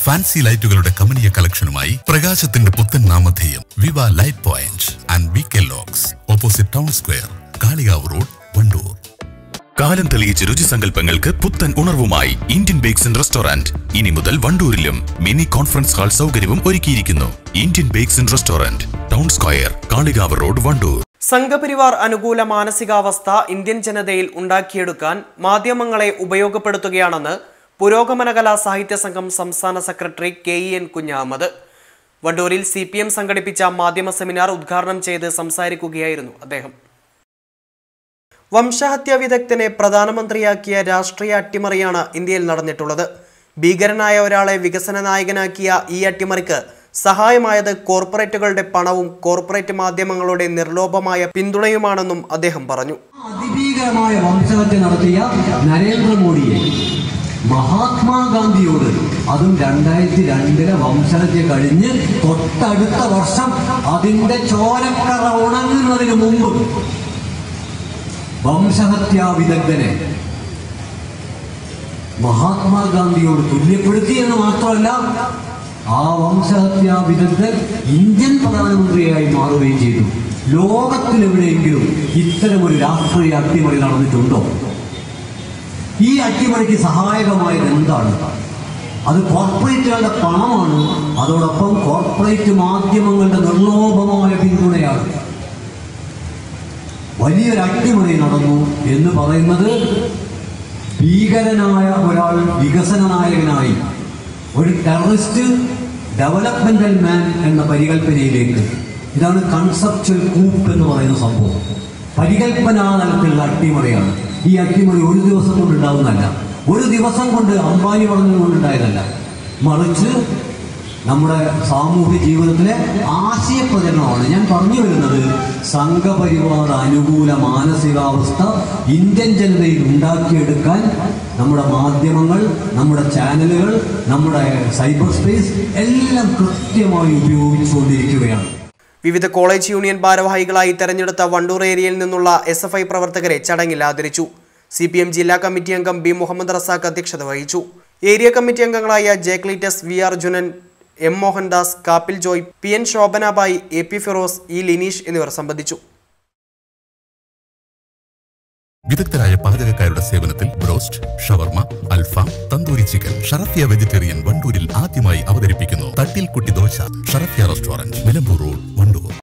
fancy ലൈറ്റുകളുടെ കമനീയ കളക്ഷനുമായി പ്രകാശത്തിന്റെ പുത്തൻ നാമധേയം Viva light point and V K locks opposite town square Kalikavu road Wandoor കാലം തെളിയിച്ച രുചിസങ്കല്പങ്ങൾക്ക് പുത്തൻ ഉണർവുമായി ഇന്ത്യൻ ബേക്സ് ആൻഡ് റെസ്റ്റോറന്റ് ഇനി മുതൽ വണ്ടൂരിലും മിനി കോൺഫറൻസ് ഹാൾ സൗകര്യവും ഒരുക്കിയിരിക്കുന്നു Indian bakes and restaurant town square Kalikavu road Wandoor Sangh Parivar അനുകൂല മാനസികാവസ്ഥ ഇന്ത്യൻ ജനതയിൽ ഉണ്ടാക്കിയെടുക്കാൻ മാധ്യമങ്ങളെ ഉപയോഗപ്പെടുത്തുകയാണെന്ന് പുരോഗമന കലാ സാഹിത്യ സംഘം സംസ്ഥാന secretary K E N Kunhahammad വണ്ടൂരിൽ സി പി എം സംഘടിപ്പിച്ച മാധ്യമ സെമിനാർ ഉദ്ഘാടനം ചെയ്ത് സംസാരിക്കുകയായിരുന്നു അദ്ദേഹം വംശഹത്യാ വിദഗ്ധനെ പ്രധാനമന്ത്രിയാക്കിയ രാഷ്ട്രീയ അട്ടിമറിയാണ് ഇന്ത്യയിൽ നടന്നിട്ടുള്ളത് ഭീകരനായ ഒരാളെ വികസന നായകനാക്കിയ ഈ അട്ടിമറിക്ക് സഹായമായത് കോർപ്പറേറ്റുകളുടെ പണവും കോർപ്പറേറ്റ് മാധ്യമങ്ങളുടെ നിർലോഭമായ പിന്തുണയുമാണെന്നും അദ്ദേഹം പറഞ്ഞു അതിഭീകരമായ വംശഹത്യ നടത്തിയ നരേന്ദ്രമോദിയെ മഹാത്മാഗാന്ധിയോട് അതും രണ്ടായിരത്തി രണ്ടിലെ വംശഹത്യ കഴിഞ്ഞ് തൊട്ടടുത്ത വർഷം അതിന്റെ ചോരക്കറ ഉണങ്ങുന്നതിന് മുമ്പ് വംശഹത്യാ വിദഗ്ധനെ മഹാത്മാഗാന്ധിയോട് തുല്യപ്പെടുത്തി എന്ന് മാത്രമല്ല ആ വംശഹത്യാ വിദഗ്ധൻ ഇന്ത്യൻ പ്രധാനമന്ത്രിയായി മാറുകയും ചെയ്തു ലോകത്തിലെവിടെയെങ്കിലും ഇത്തരമൊരു രാഷ്ട്രീയ അട്ടിമറി നടന്നിട്ടുണ്ടോ ഈ അട്ടിമറിക്ക് സഹായകമായത് എന്താണ് അത് കോർപ്പറേറ്റുകളുടെ പണമാണ് അതോടൊപ്പം കോർപ്പറേറ്റ് മാധ്യമങ്ങളുടെ നിർലോഭമായ പിന്തുണയാണ് വലിയൊരു അട്ടിമറി നടന്നു എന്ന് പറയുന്നത് ഭീകരനായ ഒരാൾ വികസന നായകനായി ഒരു ടെററിസ്റ്റ് ഡെവലപ്മെന്റൽ മാൻ എന്ന പരികല്പനയിലേക്ക് ഇതാണ് കൺസെപ്ച്വൽ കൂപ്പ് എന്ന് പറയുന്ന സംഭവം പരികല്പനാ തലത്തിലുള്ള അട്ടിമറിയാണ് ഈ അട്ടിമറി ഒരു ദിവസം കൊണ്ട് ഉണ്ടാവുന്നതല്ല ഒരു ദിവസം കൊണ്ട് അംബാനി പറഞ്ഞതുകൊണ്ടുണ്ടായതല്ല മറിച്ച് നമ്മുടെ സാമൂഹ്യ ജീവിതത്തിലെ ആശയപ്രചരണമാണ് ഞാൻ പറഞ്ഞു വരുന്നത് സംഘപരിവാർ അനുകൂല മാനസികാവസ്ഥ ഇന്ത്യൻ ജനതയിൽ ഉണ്ടാക്കിയെടുക്കാൻ നമ്മുടെ മാധ്യമങ്ങൾ നമ്മുടെ ചാനലുകൾ നമ്മുടെ സൈബർ സ്പേസ് എല്ലാം കൃത്യമായി ഉപയോഗിച്ചുകൊണ്ടിരിക്കുകയാണ് വിവിധ കോളേജ് യൂണിയൻ ഭാരവാഹികളായി തെരഞ്ഞെടുത്ത വണ്ടൂർ ഏരിയയിൽ നിന്നുള്ള എസ് എഫ് ഐ പ്രവർത്തകരെ ചടങ്ങിൽ ആദരിച്ചു സി പി എം ജില്ലാ കമ്മിറ്റി അംഗം ബി മുഹമ്മദ് റസാഖ് അധ്യക്ഷത വഹിച്ചു ഏരിയ കമ്മിറ്റി അംഗങ്ങളായ J Cleetus V Arjunan M Mohandas Kappil Joy P N Shobhanabai A P Firoz E Lineesh എന്നിവർ സംബന്ധിച്ചു വിദഗ്ധരായ പാചകക്കാരുടെ സേവനത്തിൽ ബ്രോസ്റ്റ് ഷവർമ അൽഫാം തന്തൂരി ചിക്കൻ ഷറഫിയ വെജിറ്റേറിയൻ വണ്ടൂരിൽ ആദ്യമായി അവതരിപ്പിക്കുന്നു തട്ടിൽ കുട്ടി ദോശ ഷറഫിയ റെസ്റ്റോറന്റ് നിലമ്പൂർ റോഡ് വണ്ടൂർ